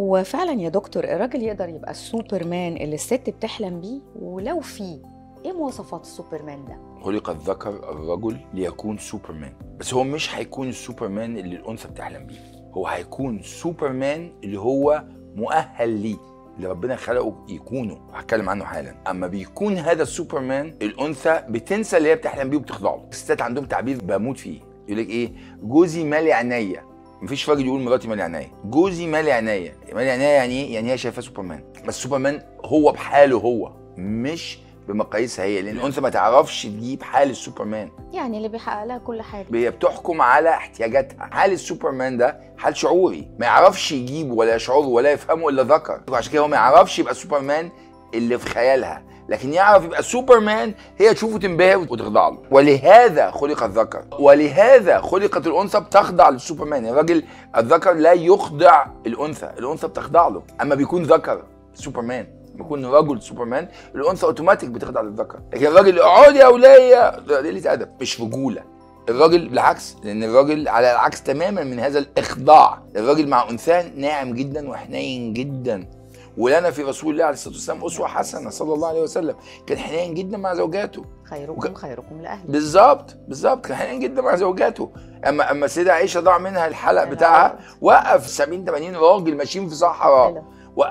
هو فعلا يا دكتور الراجل يقدر يبقى السوبرمان اللي الست بتحلم بيه ولو في ايه مواصفات السوبرمان ده خلق الذكر الرجل ليكون سوبرمان بس هو مش هيكون السوبرمان اللي الانثى بتحلم بيه هو هيكون سوبرمان اللي هو مؤهل ليه اللي ربنا خلقه يكونه هتكلم عنه حالا اما بيكون هذا السوبرمان الانثى بتنسى اللي هي بتحلم بيه وبتخضع له الستات عندهم تعبير بموت فيه يقول لك ايه جوزي مالي عينيا مفيش راجل يقول مراتي مالي عينيا جوزي مالي عينيا مالي عينيا يعني ايه يعني هي شايفاه سوبرمان بس سوبرمان هو بحاله هو مش بمقاييسها هي لان الانثى ما تعرفش تجيب حال السوبرمان يعني اللي بيحقق لها كل حاجه هي بتحكم على احتياجاتها حال السوبرمان ده حال شعوري ما يعرفش يجيبه ولا يشعره ولا يفهمه الا ذكر وعشان كده هو ما يعرفش يبقى سوبرمان اللي في خيالها لكن يعرف يبقى سوبرمان هي تشوفه تنبهر وتخضع له ولهذا خلق الذكر ولهذا خلقت الانثى بتخضع للسوبرمان الراجل الذكر لا يخضع الانثى الانثى بتخضع له اما بيكون ذكر سوبرمان بيكون رجل سوبرمان الانثى اوتوماتيك بتخضع للذكر لكن الراجل اقعد يا وليه ده قله ادب مش رجوله الراجل بالعكس لان الراجل على العكس تماما من هذا الاخضاع الراجل مع انثى ناعم جدا وحنين جدا ولنا في رسول الله عليه الصلاه والسلام اسوه حسنه صلى الله عليه وسلم كان حنين جدا مع زوجاته خيركم خيركم لاهله بالظبط بالظبط كان حنين جدا مع زوجاته اما اما السيده عائشه ضاع منها الحلق يا بتاعها نهار. وقف 70 80 راجل ماشيين في صحراء حلو.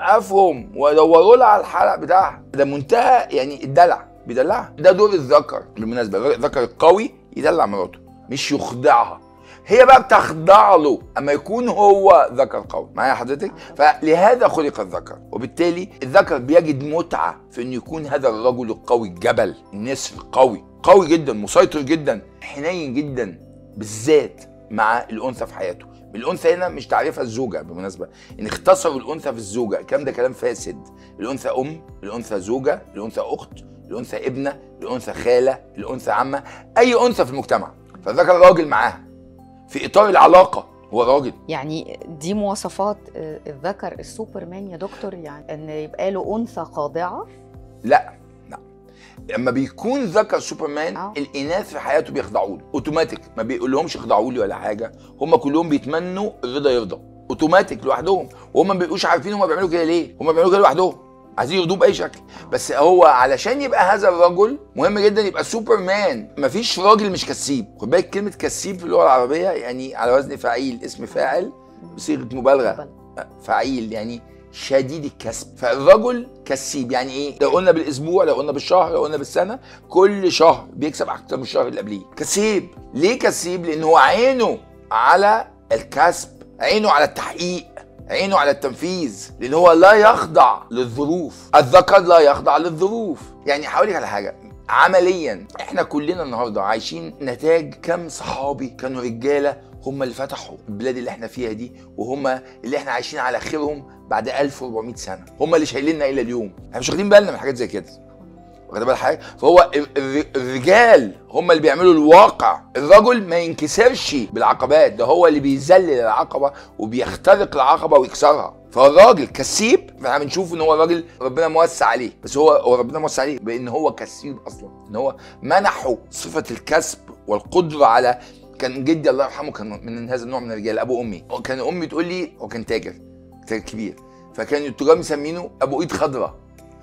وقفهم ودوروا لها على الحلق بتاعها ده منتهى يعني الدلع بيدلعها ده دور الذكر بالمناسبه الذكر القوي يدلع مراته مش يخضعها هي بقى بتخضع له اما يكون هو ذكر قوي معايا حضرتك فلهذا خلق الذكر وبالتالي الذكر بيجد متعه في انه يكون هذا الرجل القوي الجبل النسر قوي قوي جدا مسيطر جدا حنين جدا بالذات مع الانثى في حياته الانثى هنا مش تعريفها الزوجه بالمناسبه ان اختصروا الانثى في الزوجه الكلام ده كلام فاسد الانثى ام الانثى زوجه الانثى اخت الانثى ابنه الانثى خاله الانثى عمه اي انثى في المجتمع فالذكر راجل معاها في اطار العلاقه هو راجل يعني دي مواصفات آه، الذكر السوبرمان يا دكتور يعني ان يبقى له انثى خاضعه لا لا لما بيكون ذكر سوبرمان آه. الاناث في حياته بيخضعوا له اوتوماتيك ما بيقول لهمش اخضعوا لي ولا حاجه هم كلهم بيتمنوا الرضا يرضى اوتوماتيك لوحدهم وهم ما بيبقوش عارفين هم بيعملوا كده ليه هم بيعملوا كده لوحدهم عايزين يرضوه باي شكل بس هو علشان يبقى هذا الرجل مهم جدا يبقى سوبرمان مفيش راجل مش كسيب خد بالك كلمه كسيب في اللغه العربيه يعني على وزن فعيل اسم فاعل بصيغه مبالغه فعيل يعني شديد الكسب فالرجل كسيب يعني ايه لو قلنا بالاسبوع لو قلنا بالشهر لو قلنا بالسنه كل شهر بيكسب اكتر من الشهر اللي قبليه كسيب ليه كسيب لان هو عينه على الكسب عينه على التحقيق عينه على التنفيذ لان هو لا يخضع للظروف الذكر لا يخضع للظروف يعني هقول لك على حاجه عمليا احنا كلنا النهارده عايشين نتاج كم صحابي كانوا رجاله هم اللي فتحوا البلاد اللي احنا فيها دي وهم اللي احنا عايشين على خيرهم بعد 1400 سنه هم اللي شايليننا الى اليوم احنا مش واخدين بالنا من حاجات زي كده واخد بال حضرتك فهو ال- ال- الرجال هم اللي بيعملوا الواقع الرجل ما ينكسرش بالعقبات ده هو اللي بيذلل العقبه وبيخترق العقبه ويكسرها فالراجل كسيب احنا بنشوف ان هو راجل ربنا موسع عليه بس هو هو ربنا موسع عليه بان هو كسيب اصلا ان هو منحه صفه الكسب والقدره على كان جدي الله يرحمه كان من هذا النوع من الرجال ابو امي كان امي تقول لي هو كان تاجر تاجر كبير فكان التجار مسمينه ابو ايد خضراء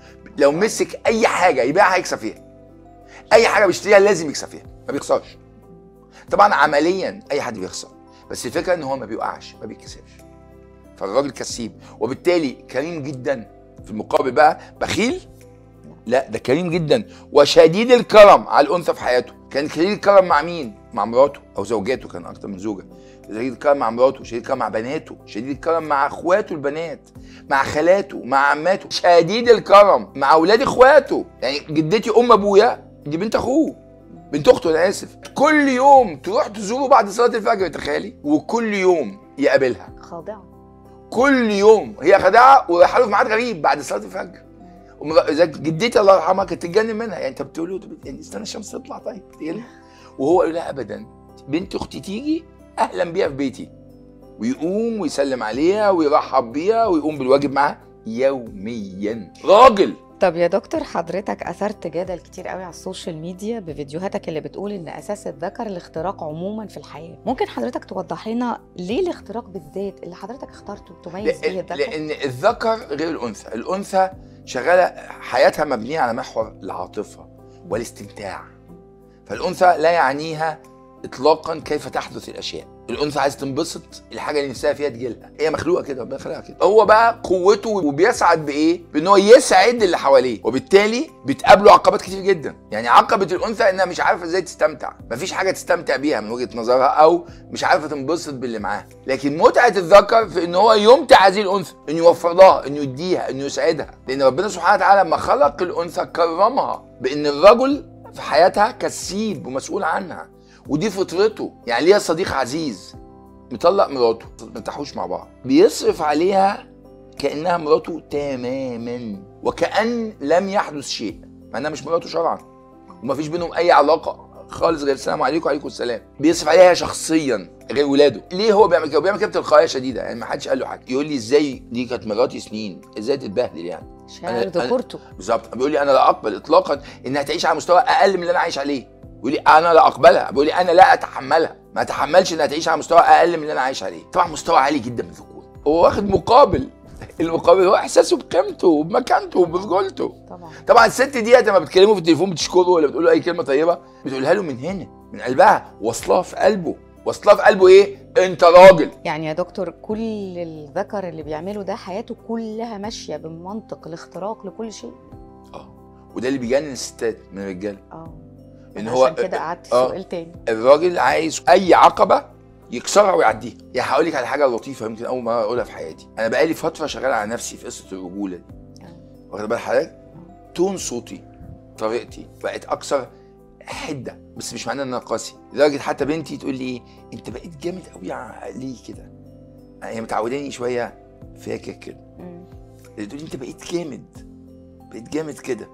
لو مسك اي حاجه يبيعها هيكسب فيها اي حاجه بيشتريها لازم يكسب فيها ما بيخسرش طبعا عمليا اي حد بيخسر بس الفكره ان هو ما بيوقعش ما بيتكسبش فالراجل كسيب وبالتالي كريم جدا في المقابل بقى بخيل لا ده كريم جدا وشديد الكرم على الانثى في حياته كان شديد الكرم مع مين مع مراته او زوجاته كان اكتر من زوجه شديد الكرم مع مراته شديد الكرم مع بناته شديد الكرم مع اخواته البنات مع خالاته مع عماته شديد الكرم مع اولاد اخواته يعني جدتي ام ابويا دي بنت اخوه بنت اخته انا اسف كل يوم تروح تزوره بعد صلاه الفجر تخيلي وكل يوم يقابلها خاضعه كل يوم هي خدعه ورايحه له في ميعاد غريب بعد صلاه الفجر ومر- إذا جدتي الله يرحمها كانت تتجنن منها يعني انت بتقول له طب يعني استنى الشمس تطلع طيب تقل وهو يقول لها ابدا بنت اختي تيجي اهلا بيها في بيتي ويقوم ويسلم عليها ويرحب بيها ويقوم بالواجب معاها يوميا راجل طب يا دكتور حضرتك اثرت جدل كتير قوي على السوشيال ميديا بفيديوهاتك اللي بتقول ان اساس الذكر الاختراق عموما في الحياه ممكن حضرتك توضح لنا ليه الاختراق بالذات اللي حضرتك اخترته تميز بيه لأن, الذكر لان الذكر غير الانثى الانثى شغاله حياتها مبنيه على محور العاطفه والاستمتاع فالانثى لا يعنيها اطلاقا كيف تحدث الاشياء الانثى عايزه تنبسط الحاجه اللي نفسها فيها تجيلها هي مخلوقه كده ربنا خلقها كده هو بقى قوته وبيسعد بايه بان هو يسعد اللي حواليه وبالتالي بتقابله عقبات كتير جدا يعني عقبه الانثى انها مش عارفه ازاي تستمتع مفيش حاجه تستمتع بيها من وجهه نظرها او مش عارفه تنبسط باللي معاها لكن متعه الذكر في ان هو يمتع هذه الانثى انه يوفر لها انه يديها انه يسعدها لان ربنا سبحانه وتعالى لما خلق الانثى كرمها بان الرجل في حياتها كسيب ومسؤول عنها ودي فطرته يعني ليها صديق عزيز مطلق مراته ما ارتاحوش مع بعض بيصرف عليها كانها مراته تماما وكان لم يحدث شيء مع انها مش مراته شرعا ومفيش بينهم اي علاقه خالص غير السلام عليكم وعليكم السلام بيصرف عليها شخصيا غير ولاده ليه هو بيعمل كده بيعمل كده بتلقائيه شديده يعني ما حدش قال له حاجه يقول لي ازاي دي كانت مراتي سنين ازاي تتبهدل يعني شاعر أنا- ذكورته بالظبط بيقول لي انا لا اقبل اطلاقا انها تعيش على مستوى اقل من اللي انا عايش عليه بيقول لي انا لا اقبلها بيقول لي انا لا اتحملها ما اتحملش انها تعيش على مستوى اقل من اللي انا عايش عليه طبعا مستوى عالي جدا من الذكور هو واخد مقابل المقابل هو احساسه بقيمته وبمكانته وبرجولته طبعا طبعا الست دي لما بتكلمه في التليفون بتشكره ولا بتقول له اي كلمه طيبه بتقولها له من هنا من قلبها واصلها في قلبه واصلها في قلبه ايه انت راجل يعني يا دكتور كل الذكر اللي بيعمله ده حياته كلها ماشيه بمنطق الاختراق لكل شيء اه وده اللي بيجنن الستات من الرجاله اه ان عشان هو كده قعدت آه. سؤال تاني الراجل عايز اي عقبه يكسرها ويعديها يعني هقول لك على حاجه لطيفه يمكن اول مره اقولها في حياتي انا بقالي فتره شغال على نفسي في قصه الرجوله دي واخد بال حضرتك تون صوتي طريقتي بقت اكثر حده بس مش معناه ان انا قاسي لدرجه حتى بنتي تقول لي ايه انت بقيت جامد قوي ع- ليه كده هي متعوداني شويه فاكر كده مم. تقول لي انت بقيت جامد بقيت جامد كده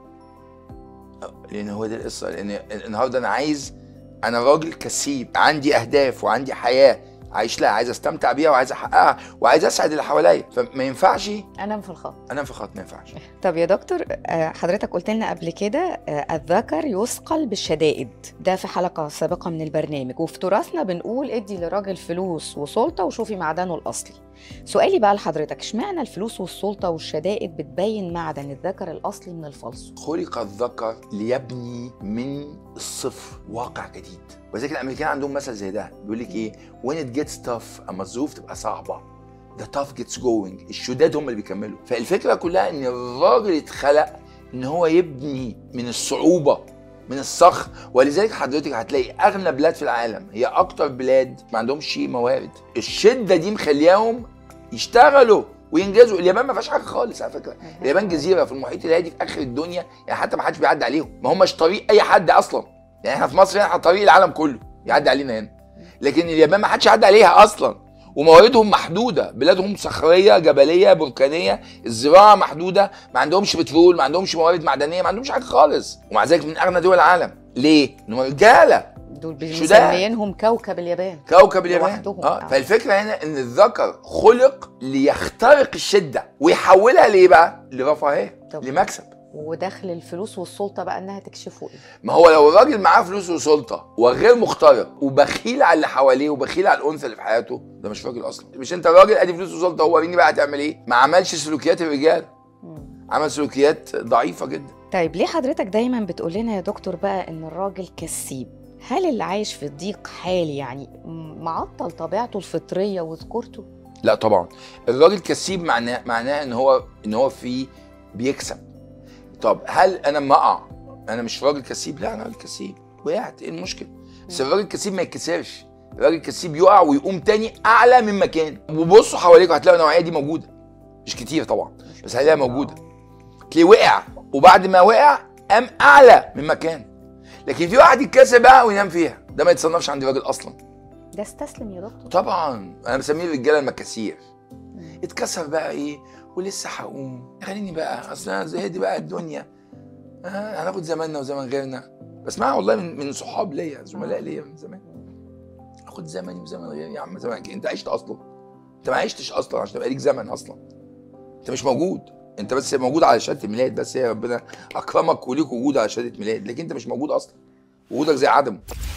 أه، لان هو ده القصه لان النهارده انا عايز انا راجل كسيب عندي اهداف وعندي حياه عايش لها عايز استمتع بيها وعايز احققها وعايز اسعد اللي حواليا فما ينفعش انام في الخط انام في خط ما ينفعش طب يا دكتور آه، حضرتك قلت لنا قبل كده آه، الذكر يثقل بالشدائد ده في حلقة سابقة من البرنامج وفي تراثنا بنقول ادي للراجل فلوس وسلطة وشوفي معدنه الأصلي سؤالي بقى لحضرتك اشمعنى الفلوس والسلطة والشدائد بتبين معدن الذكر الأصلي من الفالصو خلق الذكر ليبني من الصفر واقع جديد ولذلك الامريكان عندهم مثل زي ده بيقول لك ايه when it gets tough اما الظروف تبقى صعبه the tough gets going الشداد هم اللي بيكملوا فالفكره كلها ان الراجل اتخلق ان هو يبني من الصعوبه من الصخر ولذلك حضرتك هتلاقي اغنى بلاد في العالم هي اكتر بلاد ما عندهمش موارد الشده دي مخلياهم يشتغلوا وينجزوا اليابان ما فيهاش حاجه خالص على فكره اليابان جزيره في المحيط الهادي في اخر الدنيا يعني حتى ما حدش بيعدي عليهم ما هماش طريق اي حد اصلا يعني احنا في مصر هنا احنا طريق العالم كله يعدي علينا هنا لكن اليابان ما حدش يعدي عليها اصلا ومواردهم محدوده بلادهم صخريه جبليه بركانيه الزراعه محدوده ما عندهمش بترول ما عندهمش موارد معدنيه ما عندهمش حاجه خالص ومع ذلك من اغنى دول العالم ليه؟ انهم رجاله دول شداد. مسميينهم كوكب اليابان كوكب اليابان لوحدهم. اه آه. فالفكره هنا ان الذكر خلق ليخترق الشده ويحولها ليه بقى؟ لرفاهيه طب. لمكسب ودخل الفلوس والسلطة بقى انها تكشفه ايه ما هو لو الراجل معاه فلوس وسلطه وغير مخترق وبخيل على اللي حواليه وبخيل على الانثى اللي في حياته ده مش راجل اصلا مش انت راجل ادي فلوس وسلطه هو وريني بقى هتعمل ايه ما عملش سلوكيات الرجال مم. عمل سلوكيات ضعيفه جدا طيب ليه حضرتك دايما بتقول لنا يا دكتور بقى ان الراجل كسيب هل اللي عايش في ضيق حالي يعني م- معطل طبيعته الفطريه وذكورته لا طبعا الراجل كسيب معناه معناه ان هو ان هو فيه بيكسب طب هل انا لما اقع انا مش راجل كسيب لا انا راجل كسيب وقعت ايه المشكله بس الراجل الكسيب ما يتكسرش الراجل الكسيب يقع ويقوم تاني اعلى من مكان وبصوا حواليكم هتلاقوا النوعيه دي موجوده مش كتير طبعا بس هتلاقيها موجوده تلاقيه وقع وبعد ما وقع قام اعلى من مكان لكن في واحد يتكسر بقى وينام فيها ده ما يتصنفش عند راجل اصلا ده استسلم يا دكتور طبعا انا بسميه الرجاله المكاسير اتكسر بقى ايه ولسه هقوم خليني بقى اصل انا زهقت بقى الدنيا آه هناخد زماننا وزمن غيرنا بسمعها والله من من صحاب ليا زملاء ليا من زمان اخد زمني وزمن غيري يا عم زمانك إيه؟ انت عشت اصلا انت ما عشتش اصلا عشان تبقى ليك زمن اصلا انت مش موجود انت بس موجود على شهاده الميلاد بس هي ربنا اكرمك وليك وجود على شهاده ميلاد لكن انت مش موجود اصلا وجودك زي عدمه